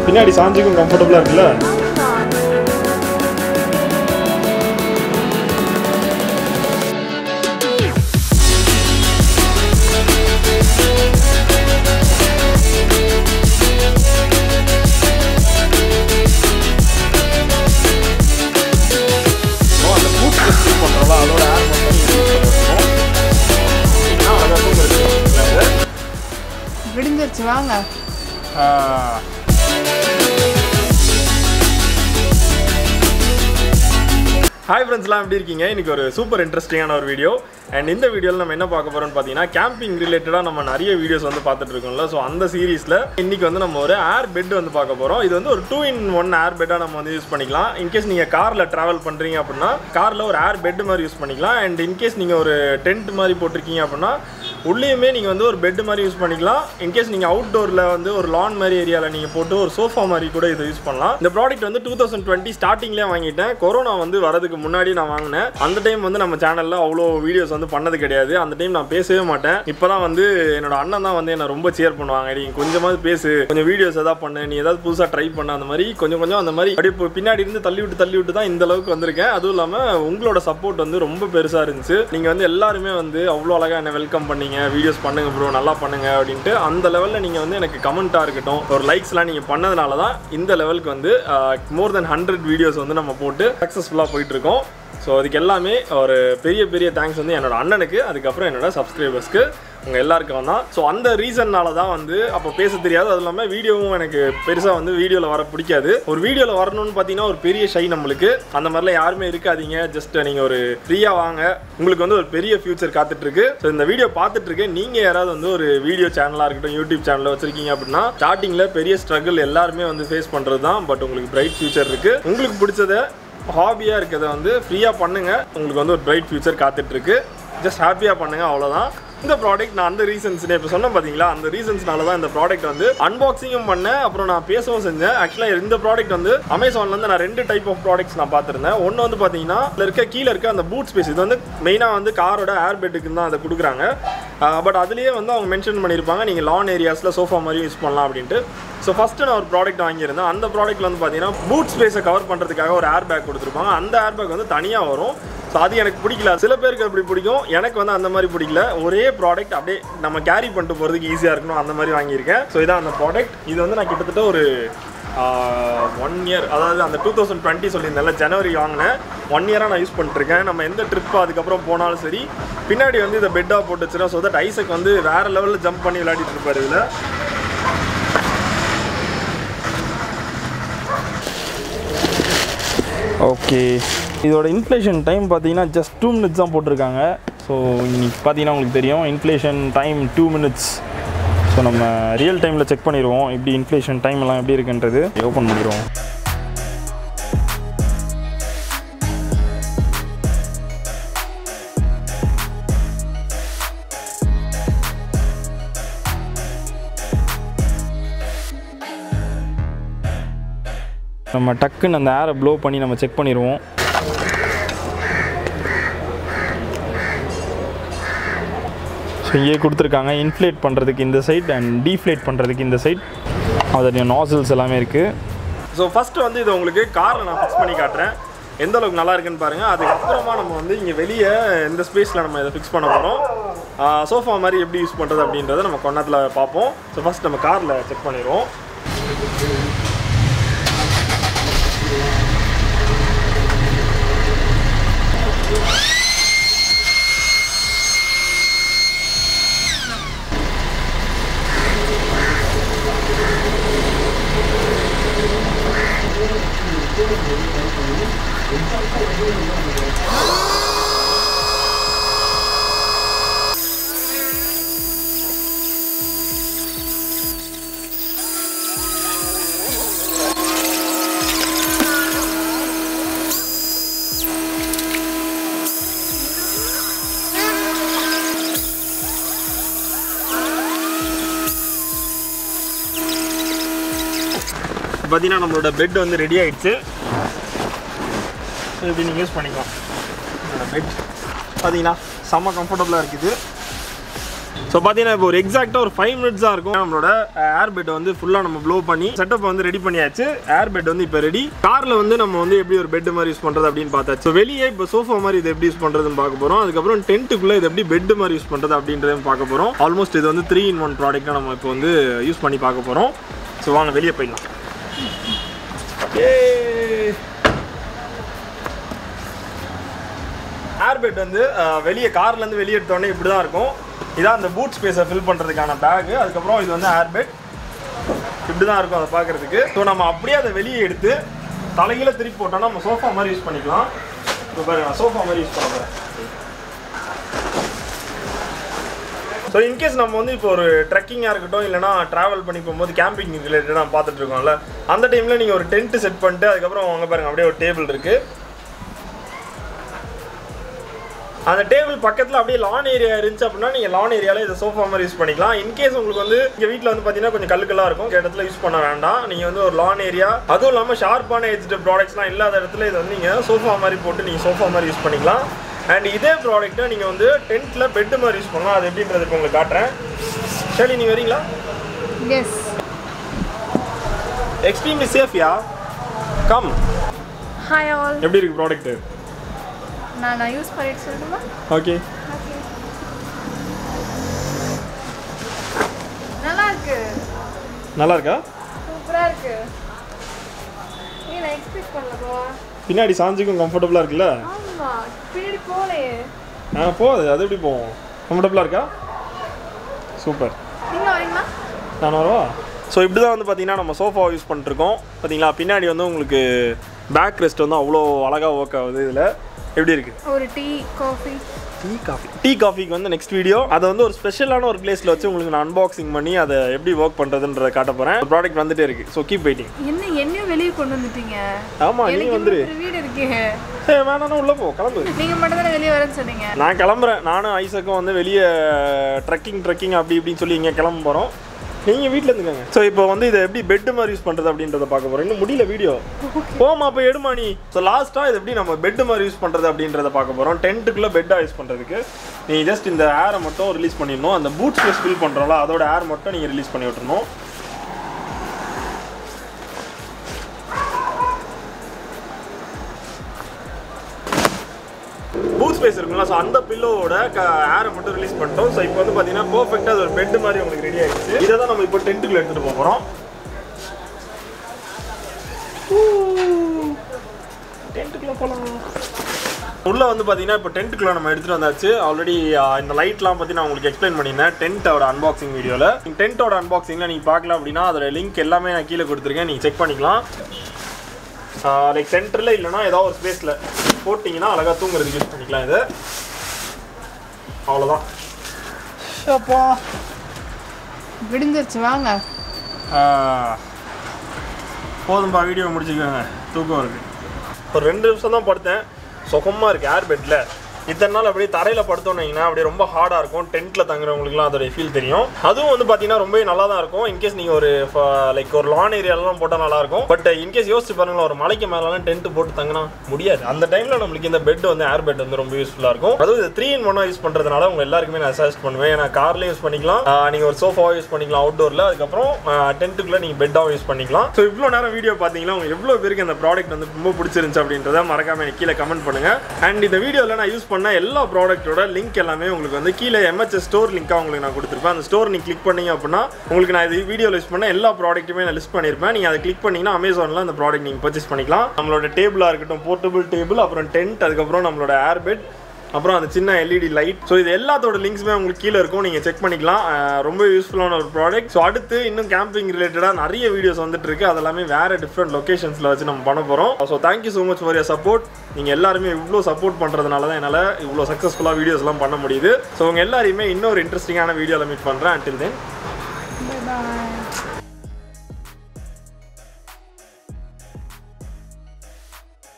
பின்னாடி சாஞ்சிக்கும் கம்ஃபர்டபுளாக இருக்குல்ல ஸோ அந்த பூட் டெஸ்ட் பண்ணுறோம்ல அதோட ஆர் மட்டும் விடிஞ்சிருச்சு வாங்க ஹாய் ஃப்ரெண்ட்ஸ்லாம் எப்படி இருக்கீங்க இன்னைக்கு ஒரு சூப்பர் இன்ட்ரெஸ்டிங்கான ஒரு வீடியோ அண்ட் இந்த வீடியோவில் நம்ம என்ன பார்க்க போகிறோம்னு பார்த்தீங்கன்னா கேம்பிங் ரிலேட்டடாக நம்ம நிறைய வீடியோஸ் வந்து பார்த்துட்டு இருக்கோம்ல ஸோ அந்த சீரீஸில் இன்னைக்கு வந்து நம்ம ஒரு ஏர் பெட் வந்து பார்க்க போகிறோம் இது வந்து ஒரு டூ இன் ஒன் ஏர் பெட்டாக நம்ம வந்து யூஸ் பண்ணிக்கலாம் இன்கேஸ் நீங்கள் காரில் ட்ராவல் பண்ணுறீங்க அப்படின்னா காரில் ஒரு ஏர் பெட் மாதிரி யூஸ் பண்ணிக்கலாம் அண்ட் இன்கேஸ் நீங்கள் ஒரு டென்ட் மாதிரி போட்டிருக்கீங்க அப்படின்னா உள்ளேயுமே நீங்கள் வந்து ஒரு பெட் மாதிரி யூஸ் பண்ணிக்கலாம் இன்கேஸ் நீங்கள் அவுட்டோரில் வந்து ஒரு லான் மாதிரி ஏரியாவில் நீங்கள் போட்டு ஒரு சோஃபா மாதிரி கூட இதை யூஸ் பண்ணலாம் இந்த ப்ராடக்ட் வந்து டூ தௌசண்ட் டுவெண்ட்டி ஸ்டார்டிங்லேயே வாங்கிட்டேன் கொரோனா வந்து வரதுக்கு முன்னாடி நான் வாங்கினேன் அந்த டைம் வந்து நம்ம சேனலில் அவ்வளோ வீடியோஸ் வந்து பண்ணது கிடையாது அந்த டைம் நான் பேசவே மாட்டேன் இப்போ தான் வந்து என்னோட அண்ணன் தான் வந்து என்னை ரொம்ப சேர் பண்ணுவாங்க நீ கொஞ்சமாவது பேசு கொஞ்சம் வீடியோஸ் எதாவது பண்ணு நீ ஏதாவது புதுசாக ட்ரை பண்ண அந்த மாதிரி கொஞ்சம் கொஞ்சம் அந்த மாதிரி அப்படியே இப்போ பின்னாடி இருந்து தள்ளி விட்டு தள்ளி விட்டு தான் இந்த அளவுக்கு வந்திருக்கேன் அதுவும் இல்லாமல் உங்களோட சப்போர்ட் வந்து ரொம்ப பெருசாக இருந்துச்சு நீங்கள் வந்து எல்லாருமே வந்து அவ்வளோ அழகாக என்னை வெல்கம் பண்ணீங்க வீடியோஸ் பண்ணுங்க ப்ரோ நல்லா பண்ணுங்க அப்படின்ட்டு அந்த லெவலில் நீங்கள் வந்து எனக்கு கமெண்ட்டாக இருக்கட்டும் ஒரு லைக்ஸ்லாம் நீங்கள் பண்ணதுனால தான் இந்த லெவலுக்கு வந்து மோர் தென் ஹண்ட்ரட் வீடியோஸ் வந்து நம்ம போட்டு சக்ஸஸ்ஃபுல்லாக போயிட்டு இருக்கோம் ஸோ அதுக்கு எல்லாமே ஒரு பெரிய பெரிய தேங்க்ஸ் வந்து என்னோட அண்ணனுக்கு அதுக்கப்புறம் என்னோட சப்ஸ்கிரைபர்ஸ்க்கு உங்கள் எல்லாருக்கும் தான் ஸோ அந்த ரீசன்னால தான் வந்து அப்போ பேச தெரியாது அது இல்லாமல் வீடியோவும் எனக்கு பெருசாக வந்து வீடியோவில் வர பிடிக்காது ஒரு வீடியோவில் வரணும்னு பார்த்தீங்கன்னா ஒரு பெரிய ஷை நம்மளுக்கு அந்த மாதிரிலாம் யாருமே இருக்காதீங்க ஜஸ்ட் நீங்கள் ஒரு ஃப்ரீயாக வாங்க உங்களுக்கு வந்து ஒரு பெரிய ஃபியூச்சர் காத்துட்ருக்கு ஸோ இந்த வீடியோ பார்த்துட்டு இருக்கு நீங்கள் யாராவது வந்து ஒரு வீடியோ சேனலாக இருக்கட்டும் யூடியூப் சேனலில் வச்சிருக்கீங்க அப்படின்னா ஸ்டார்டிங்கில் பெரிய ஸ்ட்ரகிள் எல்லாருமே வந்து ஃபேஸ் பண்ணுறது தான் பட் உங்களுக்கு பிரைட் ஃபியூச்சர் இருக்குது உங்களுக்கு பிடிச்சத ஹாபியாக இருக்கிறத வந்து ஃப்ரீயாக பண்ணுங்கள் உங்களுக்கு வந்து ஒரு பிரைட் ஃபியூச்சர் காத்துட்ருக்கு ஜஸ்ட் ஹாப்பியாக பண்ணுங்கள் அவ்வளோதான் இந்த ப்ராடக்ட் நான் அந்த ரீசன்ஸ் இப்போ சொன்னேன் பார்த்தீங்களா அந்த ரீசன்ஸ்னால தான் இந்த ப்ராடக்ட் வந்து அன்பாக்சிங்கும் பண்ணேன் அப்புறம் நான் பேசவும் செஞ்சேன் ஆக்சுவலாக இந்த ப்ராடக்ட் வந்து அமேசான்லேருந்து நான் ரெண்டு டைப் ஆஃப் ப்ராடக்ட்ஸ் நான் பார்த்துருந்தேன் ஒன்று வந்து பார்த்தீங்கன்னா இதில் இருக்க கீழே இருக்க அந்த பூட் ஸ்பேஸ் இது வந்து மெயினாக வந்து காரோட ஏர் பெட்டுக்கு தான் அதை கொடுக்குறாங்க பட் அதுலேயே வந்து அவங்க மென்ஷன் பண்ணியிருப்பாங்க நீங்கள் லான் ஏரியாஸில் சோஃபா மாதிரி யூஸ் பண்ணலாம் அப்படின்ட்டு ஸோ ஃபஸ்ட்டு நான் ஒரு ப்ராடக்ட் வாங்கியிருந்தேன் அந்த ப்ராடக்ட்டில் வந்து பார்த்தீங்கன்னா பூட் ஸ்பேஸை கவர் பண்ணுறதுக்காக ஒரு ஏர் பேக் கொடுத்துருப்பாங்க அந்த ஏர் பேக் வந்து தனியாக வரும் ஸோ அது எனக்கு பிடிக்கல சில பேருக்கு அப்படி பிடிக்கும் எனக்கு வந்து அந்த மாதிரி பிடிக்கல ஒரே ப்ராடக்ட் அப்படியே நம்ம கேரி பண்ணிட்டு போகிறதுக்கு ஈஸியாக இருக்கணும் அந்த மாதிரி வாங்கியிருக்கேன் ஸோ இதான் அந்த ப்ராடக்ட் இது வந்து நான் கிட்டத்தட்ட ஒரு ஒன் இயர் அதாவது அந்த டூ தௌசண்ட் டுவெண்ட்டி சொல்லியிருந்தேன்ல ஜனவரி வாங்கினேன் ஒன் இயராக நான் யூஸ் பண்ணிட்டுருக்கேன் நம்ம எந்த ட்ரிப் அதுக்கப்புறம் போனாலும் சரி பின்னாடி வந்து இதை பெட்டாக போட்டு வச்சுருக்கேன் ஸோ தட் ஐசக் வந்து வேறு லெவலில் ஜம்ப் பண்ணி விளையாடிட்டு இருப்பார் இதில் ஓகே இதோட இன்ஃப்ளேஷன் டைம் பார்த்தீங்கன்னா ஜஸ்ட் டூ மினிட்ஸ் தான் போட்டிருக்காங்க ஸோ இன்னைக்கு பார்த்தீங்கன்னா உங்களுக்கு தெரியும் inflation time two minutes so நம்ம ரியல் டைமில் செக் பண்ணிடுவோம் எப்படி இன்ஃப்ளேஷன் டைம் எல்லாம் எப்படி இருக்குன்றது ஓப்பன் பண்ணிடுவோம் நம்ம டக்குன்னு அந்த ஏரை ப்ளோ பண்ணி நம்ம செக் பண்ணிடுவோம் ஸோ இங்கே கொடுத்துருக்காங்க இன்ஃப்ளேட் பண்ணுறதுக்கு இந்த சைட் அண்ட் டீஃப்ளேட் பண்ணுறதுக்கு இந்த சைட் அதோடைய நாசில்ஸ் எல்லாமே இருக்குது ஸோ ஃபஸ்ட்டு வந்து இது உங்களுக்கு காரில் நான் ஃபிக்ஸ் பண்ணி காட்டுறேன் எந்த அளவுக்கு நல்லா இருக்குன்னு பாருங்கள் அதுக்கப்புறமா நம்ம வந்து இங்கே வெளியே எந்த ஸ்பேஸில் நம்ம இதை ஃபிக்ஸ் பண்ண போகிறோம் சோஃபா மாதிரி எப்படி யூஸ் பண்ணுறது அப்படின்றத நம்ம கொண்டாத்தில் பார்ப்போம் ஸோ ஃபஸ்ட் நம்ம காரில் செக் பண்ணிடுவோம் பார்த்தீங்கன்னா நம்மளோட பெட் வந்து ரெடி ஆயிடுச்சு ஸோ இப்படி நீங்கள் யூஸ் பண்ணிக்கலாம் பெட் பார்த்தீங்கன்னா செம்ம கம்ஃபர்டபுளாக இருக்குது ஸோ பார்த்தீங்கன்னா இப்போ ஒரு எக்ஸாக்டாக ஒரு ஃபைவ் மினிட்ஸ் தான் இருக்கும் நம்மளோட ஏர் பெட் வந்து ஃபுல்லாக நம்ம ப்ளோ பண்ணி செட்டப் வந்து ரெடி பண்ணியாச்சு ஏர் பெட் வந்து இப்போ ரெடி காரில் வந்து நம்ம வந்து எப்படி ஒரு பெட் மாதிரி யூஸ் பண்ணுறது அப்படின்னு பார்த்தாச்சு ஸோ வெளியே இப்போ சோஃபா மாதிரி இது எப்படி யூஸ் பண்ணுறதுன்னு பார்க்க போகிறோம் அதுக்கப்புறம் டென்ட்டுக்குள்ளே இது எப்படி பெட் மாதிரி யூஸ் பண்ணுறது அப்படின்றதையும் பார்க்க போகிறோம் ஆல்மோஸ்ட் இது வந்து த்ரீ இன் ஒன் ப்ராடக்ட்டாக நம்ம இப்போ வந்து யூஸ் பண்ணி பார்க்க போகிறோம் ஸோ வாங்க வெளியே போயிடலாம் ஏர் பெட் வந்து அஹ், வெளியே கார்லேருந்து வெளியே எடுத்தோடனே இப்படி தான் இருக்கும் இதான் அந்த பூட் ஸ்பேஸை ஃபில் பண்ணுறதுக்கான பேகு அதுக்கப்புறம் இது வந்து ஏர் பெட் இப்படி தான் இருக்கும் அதை பார்க்குறதுக்கு ஸோ நம்ம அப்படியே அதை வெளியே எடுத்து தலைகீழ திருப்பி போட்டோம்னா நம்ம சோஃபா மாதிரி யூஸ் பண்ணிக்கலாம் இப்போ பாருங்க சோஃபா மாதிரி யூஸ் பண்ண போகிறேன் ஸோ இன்கேஸ் நம்ம வந்து இப்போ ஒரு ட்ரெக்கிங்காக இருக்கட்டும் இல்லைனா ட்ராவல் பண்ணி போகும்போது கேம்பிங் ரிலேட்டடாக பார்த்துட்டு இருக்கோம்ல அந்த டைமில் நீங்கள் ஒரு டென்ட் செட் பண்ணிட்டு அதுக்கப்புறம் அங்கே பாருங்க அப்படியே ஒரு டேபிள் இருக்குது அந்த டேபிள் பக்கத்தில் அப்படியே லான் ஏரியா இருந்துச்சு அப்படின்னா நீங்கள் லான் ஏரியாவில் இதை சோஃபா மாதிரி யூஸ் பண்ணிக்கலாம் இன்கேஸ் உங்களுக்கு வந்து இங்கே வீட்டில் வந்து பார்த்தீங்கன்னா கொஞ்சம் கல்லுக்கெல்லாம் இருக்கும் இந்த இடத்துல யூஸ் பண்ண வேண்டாம் நீங்கள் வந்து ஒரு லான் ஏரியா அதுவும் இல்லாமல் ஷார்ப்பான எஜ்டு ப்ராடக்ட்ஸ்லாம் இல்லாத இடத்துல இதை வந்து நீங்கள் சோஃபா மாதிரி போட்டு நீங்கள் சோஃபா மாதிரி யூஸ் பண்ணிக்கலாம் அண்ட் இதே ப்ராடக்ட்டை நீங்கள் வந்து டென்ட்டில் பெட்டு மாதிரி யூஸ் பண்ணலாம் அது எப்படின்றது இப்போ உங்களுக்கு காட்டுறேன் சரி நீங்கள் வரீங்களா எஸ் எக்ஸ்ட்ரீம்லி சேஃப்யா கம் ஹாய் ஆல் எப்படி இருக்கு ப்ராடக்ட் நான் நான் யூஸ் பண்ணிட்டு சொல்லணுமா ஓகே ஓகே நல்லா இருக்கு நல்லா இருக்கா சூப்பராக இருக்கு நீ நான் எக்ஸ்பெக்ட் பண்ணலப்பா பின்னாடி சாஞ்சுக்கும் கம்ஃபர்டபுளாக இருக்குல்ல ஆமா பின்னாடி போகலையே ஆ போகுது அது எப்படி போவோம் கம்ஃபர்டபுளாக இருக்கா சூப்பர் நீங்க வரீங்களா நான் வரவா ஸோ இப்படி தான் வந்து பார்த்தீங்கன்னா நம்ம சோஃபா யூஸ் பண்ணிட்டுருக்கோம் பார்த்தீங்களா பின்னாடி வந்து உங்களுக்கு பேக் ரெஸ்ட் வந்து அவ்வளோ அழகாக ஒர்க் ஆகுது இதில் எப்படி இருக்குது ஒரு tea coffee tea coffee tea காஃபிக்கு வந்து நெக்ஸ்ட் வீடியோ அதை வந்து ஒரு ஸ்பெஷலான ஒரு பிளேஸில் வச்சு உங்களுக்கு நான் அன்பாக்சிங் பண்ணி அதை எப்படி ஒர்க் பண்ணுறதுன்றதை காட்ட போகிறேன் ப்ராடக்ட் வந்துட்டே இருக்குது ஸோ கீப் வெயிட்டிங் என்ன என்னையும் வெளியே கொண்டு வந்துட்டீங்க ஆமாம் நீ எனக்கு வந்துரு இன்னொரு வீடு இருக்கே ஏ வேணாம் உள்ளே போ கிளம்பு நீங்க மட்டும் தானே வெளியே வரேன்னு சொன்னீங்க நான் கிளம்புறேன் நானும் ஐசக்கும் வந்து வெளியே ட்ரெக்கிங் ட்ரெக்கிங் அப்படி இப்படின்னு சொல்லி இங்கே கிளம்ப போகிறோம் நீங்கள் வீட்டில் இருந்துக்கங்க ஸோ இப்போ வந்து இதை எப்படி பெட் மாதிரி யூஸ் பண்ணுறது அப்படின்றத பார்க்க போகிறோம் இன்னும் முடியல வீடியோ போமா அப்போ எடுமா நீ ஸோ லாஸ்ட்டாக இது எப்படி நம்ம பெட் மாதிரி யூஸ் பண்ணுறது அப்படின்றத பார்க்க போகிறோம் டென்ட்டுக்குள்ளே பெட்டாக யூஸ் பண்ணுறதுக்கு நீ ஜஸ்ட் இந்த ஏரை மட்டும் ரிலீஸ் பண்ணிடணும் அந்த பூட் ஸ்பேஸ் ஃபில் பண்ணுறோம்ல அதோட ஏர் மட்டும் நீங்கள் ரிலீஸ் பண்ணி விட்டுறணும் பூத் ஸ்பேஸ் இருக்குங்களா ஸோ அந்த பில்லோட ஏரை மட்டும் ரிலீஸ் பண்ணிட்டோம் ஸோ இப்போ வந்து பார்த்தீங்கன்னா பர்ஃபெக்டாக அது ஒரு பெட் மாதிரி உங்களுக்கு ரெடி ஆயிடுச்சு இதை தான் நம்ம இப்போ டென்ட்டுக்குள்ள எடுத்துகிட்டு போக போகிறோம் டென்ட்டுக்குள்ள போகலாம் உள்ள வந்து பார்த்தீங்கன்னா இப்போ டென்ட்டுக்குள்ள நம்ம எடுத்துகிட்டு வந்தாச்சு ஆல்ரெடி இந்த லைட்லாம் பற்றி நான் உங்களுக்கு எக்ஸ்பிளைன் பண்ணியிருந்தேன் டென்ட்டோட அன்பாக்சிங் வீடியோவில் நீங்கள் டென்ட்டோட அன்பாக்சிங்கில் நீங்கள் பார்க்கலாம் அப்படின்னா அதோட லிங்க் எல்லாமே நான் கீழே கொடுத்துருக்கேன் நீங்கள் செக் பண்ணிக்கலாம் லைக் சென்டரில் இல்லைனா ஏதாவது ஒரு ஸ்பேஸில் போட்டிங்கன்னா அழகாக தூங்குறதுக்கு யூஸ் பண்ணிக்கலாம் இது அவ்வளோதான் அப்பா விடிஞ்சிருச்சு வாங்க போதும்பா வீடியோ முடிச்சுக்கோங்க தூக்கம் இருக்கு ஒரு ரெண்டு நிமிஷம் தான் படுத்தேன் சுகமாக இருக்குது ஏர் பெட்டில் இத்தனை நாள் அப்படியே தரையில் படுத்தோன்னீங்கன்னா அப்படியே ரொம்ப ஹார்டாக இருக்கும் டென்ட்டில் தங்குறவங்களுக்குலாம் அதோட ஃபீல் தெரியும் அதுவும் வந்து பார்த்தீங்கன்னா ரொம்ப நல்லா தான் இருக்கும் இன்கேஸ் நீங்கள் ஒரு லைக் ஒரு லான் ஏரியாலலாம் போட்டால் நல்லாயிருக்கும் பட் இன்கேஸ் யோசிச்சு பாருங்களேன் ஒரு மலைக்கு மேலாம் டென்ட் போட்டு தங்கினா முடியாது அந்த டைமில் நம்மளுக்கு இந்த பெட் வந்து ஏர் பெட் வந்து ரொம்ப யூஸ்ஃபுல்லாக இருக்கும் அதுவும் இது த்ரீ இன் ஒன்னாக யூஸ் பண்ணுறதுனால உங்க எல்லாருக்குமே நான் சஜஸ்ட் பண்ணுவேன் ஏன்னா கார்லேயும் யூஸ் பண்ணிக்கலாம் நீங்கள் ஒரு சோஃபாவும் யூஸ் பண்ணிக்கலாம் அவுட்டோரில் அதுக்கப்புறம் டென்ட்டுக்குள்ளே நீங்கள் பெட்டாகவும் யூஸ் பண்ணிக்கலாம் ஸோ இவ்வளோ நேரம் வீடியோ பார்த்தீங்கன்னா உங்களுக்கு எவ்வளோ பேருக்கு அந்த ப்ராடக்ட் வந்து ரொம்ப பிடிச்சிருந்துச்சு அப்படின்றத மறக்காம எனக்கு கீழே கமெண்ட் பண்ணுங்க அண்ட் இந்த வீடியோவில் நான் யூஸ் பண்ண எல்லா ப்ராடக்ட்டோட லிங்க் எல்லாமே உங்களுக்கு வந்து கீழே எம்ஹெச்எஸ் ஸ்டோர் லிங்காக உங்களுக்கு நான் கொடுத்துருப்பேன் அந்த ஸ்டோர் நீங்கள் கிளிக் பண்ணீங்க அப்படின்னா உங்களுக்கு நான் இது வீடியோவில் யூஸ் பண்ண எல்லா ப்ராடக்ட்டுமே நான் லிஸ்ட் பண்ணியிருப்பேன் நீங்கள் அதை கிளிக் பண்ணீங்கன்னா அமேசானில் அந்த ப்ராடக்ட் நீங்கள் பர்ச்சேஸ் பண்ணிக்கலாம் நம்மளோட டேபிளாக இருக்கட்டும் போர்ட்டபிள் டேபிள் அப்புறம் டென்ட் அதுக்கப்புறம் நம்மளோட ஏர் பெட் அப்புறம் அந்த சின்ன எல்இடி லைட் ஸோ இது எல்லாத்தோட லிங்க்ஸுமே உங்களுக்கு கீழே இருக்கும் நீங்கள் செக் பண்ணிக்கலாம் அஹ் ரொம்ப யூஸ்ஃபுல்லான ஒரு ப்ராடக்ட் ஸோ அடுத்து இன்னும் கேம்பிங் ரிலேட்டடாக நிறைய வீடியோஸ் வந்துட்டு இருக்கு அதெல்லாமே வேறு டிஃப்ரெண்ட் லொக்கேஷன்ஸில் வச்சு நம்ம பண்ண போகிறோம் so thank you so much for your support நீங்கள் எல்லாருமே இவ்வளோ சப்போர்ட் பண்ணுறதுனால தான் என்னால் இவ்வளோ சக்ஸஸ்ஃபுல்லாக வீடியோஸ்லாம் பண்ண முடியுது ஸோ உங்கள் எல்லாரையுமே இன்னொரு இன்ட்ரெஸ்டிங்கான வீடியோவில் மீட் பண்ணுறேன் until then பாய்